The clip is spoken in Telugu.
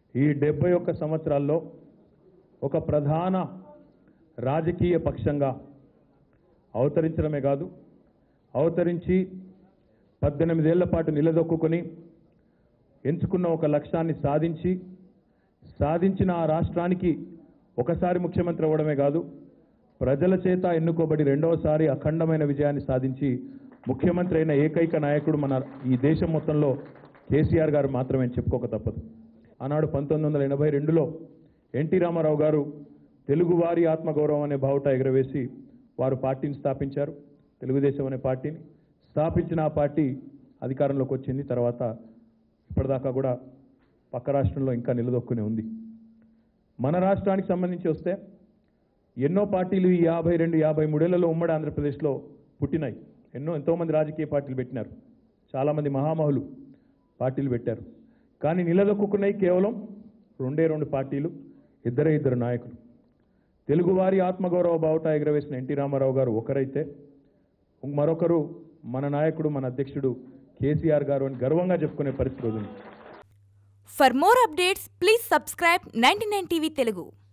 ఈ డెబ్బై ఒక్క సంవత్సరాల్లో ఒక ప్రధాన రాజకీయ పక్షంగా అవతరించడమే కాదు అవతరించి పద్దెనిమిదేళ్ల పాటు నిలదొక్కుని ఎంచుకున్న ఒక లక్ష్యాన్ని సాధించి సాధించిన ఆ రాష్ట్రానికి ఒకసారి ముఖ్యమంత్రి అవ్వడమే కాదు ప్రజల చేత ఎన్నుకోబడి రెండవసారి అఖండమైన విజయాన్ని సాధించి ముఖ్యమంత్రి అయిన ఏకైక నాయకుడు మన ఈ దేశం మొత్తంలో కేసీఆర్ గారు మాత్రమే అని చెప్పుకోక తప్పదు ఆనాడు పంతొమ్మిది వందల ఎనభై రెండులో ఎన్టీ రామారావు గారు తెలుగువారి ఆత్మగౌరవం అనే బావుట ఎగరవేసి వారు పార్టీని స్థాపించారు తెలుగుదేశం అనే పార్టీని స్థాపించిన ఆ పార్టీ అధికారంలోకి వచ్చింది తర్వాత ఇప్పటిదాకా కూడా పక్క రాష్ట్రంలో ఇంకా నిలదొక్కునే ఉంది మన రాష్ట్రానికి సంబంధించి వస్తే ఎన్నో పార్టీలు ఈ యాభై రెండు యాభై మూడేళ్లలో ఉమ్మడి ఆంధ్రప్రదేశ్లో పుట్టినాయి ఎన్నో ఎంతోమంది రాజకీయ పార్టీలు పెట్టినారు చాలామంది మహామహులు పార్టీలు పెట్టారు కానీ నిలదొక్కున్నాయి కేవలం రెండే రెండు పార్టీలు ఇద్దరే ఇద్దరు నాయకులు తెలుగువారి ఆత్మగౌరవ బావుట ఎగరవేసిన ఎన్టీ రామారావు గారు ఒకరైతే మరొకరు మన నాయకుడు మన అధ్యక్షుడు కేసీఆర్ గారు అని గర్వంగా చెప్పుకునే పరిస్థితి ఉంది For more updates, please subscribe 99 TV Telugu.